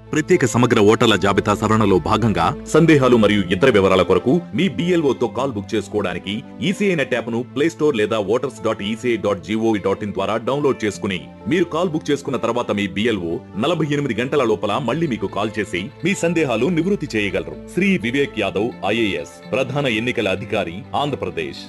ప్రత్యేక సమగ్ర ఓటర్ల జాబితా సవరణలో భాగంగా సందేహాలు మరియు ఇతర వివరాల కొరకు మీ BLO తో కాల్ బుక్ చేసుకోవడానికి ఈసీఐ నెట్ యాప్ను ప్లే స్టోర్ లేదా voters dot ECI dot G O V dot in ద్వారా డౌన్లోడ్ చేసుకుని మీరు కాల్ బుక్ చేసుకున్న తర్వాత మీ బిఎల్ఓ నలభై ఎనిమిది గంటల లోపల మళ్ళీ మీకు కాల్ చేసి మీ సందేహాలు నివృత్తి చేయగలరు శ్రీ వివేక్ యాదవ్ ఐఏఎస్ ప్రధాన ఎన్నికల అధికారి ఆంధ్రప్రదేశ్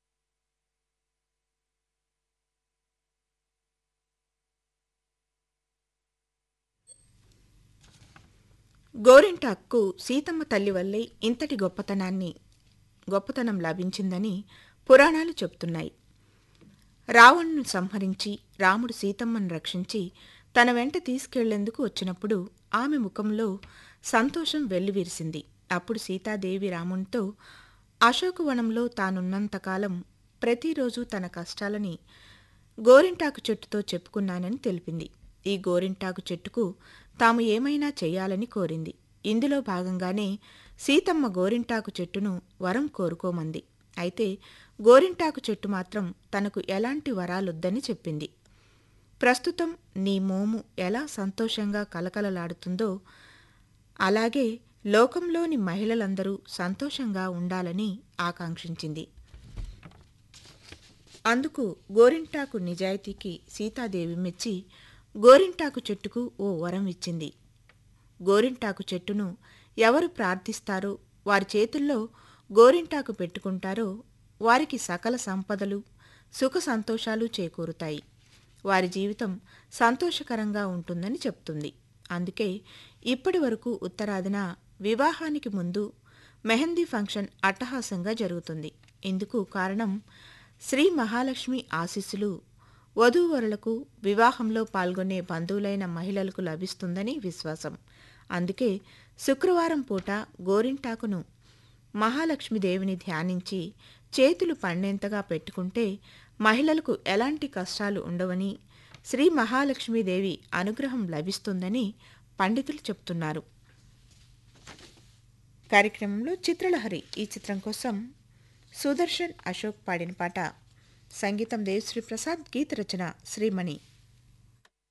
గోరింటాక్కు సీతమ్మ తల్లి వల్లే ఇంతటి గొప్పతనాన్ని గొప్పతనం లభించిందని పురాణాలు చెబుతున్నాయి రావణ్ణు సంహరించి రాముడు సీతమ్మను రక్షించి తన వెంట తీసుకెళ్లేందుకు వచ్చినప్పుడు ఆమె ముఖంలో సంతోషం వెల్లివిరిసింది అప్పుడు సీతాదేవి రామునితో అశోకవనంలో తానున్నంతకాలం ప్రతిరోజు తన కష్టాలని గోరింటాకు చెట్టుతో చెప్పుకున్నానని తెలిపింది ఈ గోరింటాకు చెట్టుకు తాము ఏమైనా చేయాలని కోరింది ఇందులో భాగంగానే సీతమ్మ గోరింటాకు చెట్టును వరం కోరుకోమంది అయితే గోరింటాకు చెట్టు మాత్రం తనకు ఎలాంటి వరాలొద్దని చెప్పింది ప్రస్తుతం నీ మోము ఎలా సంతోషంగా కలకలలాడుతుందో అలాగే లోకంలోని మహిళలందరూ సంతోషంగా ఉండాలని ఆకాంక్షించింది అందుకు గోరింటాకు నిజాయితీకి సీతాదేవి మెచ్చి గోరింటాకు చెట్టుకు ఓ వరం ఇచ్చింది గోరింటాకు చెట్టును ఎవరు ప్రార్థిస్తారో వారి చేతుల్లో గోరింటాకు పెట్టుకుంటారో వారికి సకల సంపదలు సుఖ సంతోషాలు చేకూరుతాయి వారి జీవితం సంతోషకరంగా ఉంటుందని చెప్తుంది అందుకే ఇప్పటి వరకు ఉత్తరాదిన వివాహానికి ముందు మెహందీ ఫంక్షన్ అట్టహాసంగా జరుగుతుంది ఇందుకు కారణం శ్రీ మహాలక్ష్మి ఆశీస్సులు వధూవరులకు వివాహంలో పాల్గొనే బంధువులైన మహిళలకు లభిస్తుందని విశ్వాసం అందుకే శుక్రవారం పూట గోరింటాకును మహాలక్ష్మీదేవిని ధ్యానించి చేతులు పండేంతగా పెట్టుకుంటే మహిళలకు ఎలాంటి కష్టాలు ఉండవని శ్రీ మహాలక్ష్మీదేవి అనుగ్రహం లభిస్తుందని పండితులు చెప్తున్నారు కార్యక్రమంలో చిత్రలహరి ఈ చిత్రం కోసం సుదర్శన్ అశోక్ పాడిన పాట సంగీతం దేవశ్రీ ప్రసాద్ గీత రచన శ్రీమణి